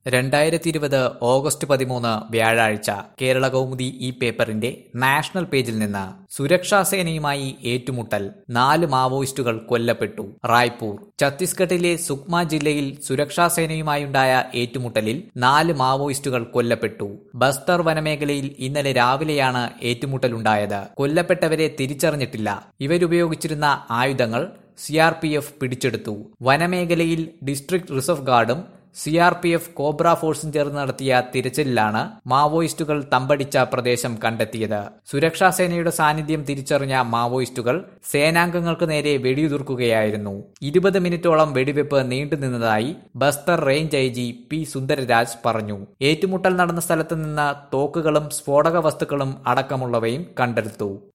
രണ്ടായിരത്തി ഇരുപത് ഓഗസ്റ്റ് പതിമൂന്ന് വ്യാഴാഴ്ച കേരള കൗമുദി ഈ പേപ്പറിന്റെ നാഷണൽ പേജിൽ നിന്ന് സുരക്ഷാ സേനയുമായി ഏറ്റുമുട്ടൽ നാല് മാവോയിസ്റ്റുകൾ കൊല്ലപ്പെട്ടു റായ്പൂർ ഛത്തീസ്ഗഡിലെ സുക്മ ജില്ലയിൽ സുരക്ഷാ സേനയുമായുണ്ടായ ഏറ്റുമുട്ടലിൽ നാല് മാവോയിസ്റ്റുകൾ കൊല്ലപ്പെട്ടു ബസ്തർ വനമേഖലയിൽ ഇന്നലെ രാവിലെയാണ് ഏറ്റുമുട്ടലുണ്ടായത് കൊല്ലപ്പെട്ടവരെ തിരിച്ചറിഞ്ഞിട്ടില്ല ഇവരുപയോഗിച്ചിരുന്ന ആയുധങ്ങൾ സിആർപിഎഫ് പിടിച്ചെടുത്തു വനമേഖലയിൽ ഡിസ്ട്രിക്ട് റിസർവ് ഗാർഡും C R P F Cobra ഫോഴ്സും ചേർന്ന് നടത്തിയ തിരച്ചിലിലാണ് മാവോയിസ്റ്റുകൾ തമ്പടിച്ച പ്രദേശം കണ്ടെത്തിയത് സുരക്ഷാ സേനയുടെ സാന്നിധ്യം തിരിച്ചറിഞ്ഞ മാവോയിസ്റ്റുകൾ സേനാംഗങ്ങൾക്ക് നേരെ വെടിയുതിർക്കുകയായിരുന്നു ഇരുപത് മിനിറ്റോളം വെടിവെപ്പ് നീണ്ടുനിന്നതായി Bastar range I G P Sundarraj പറഞ്ഞു ഏറ്റുമുട്ടൽ നടന്ന സ്ഥലത്ത് നിന്ന് തോക്കുകളും സ്ഫോടക വസ്തുക്കളും അടക്കമുള്ളവയും കണ്ടെടുത്തു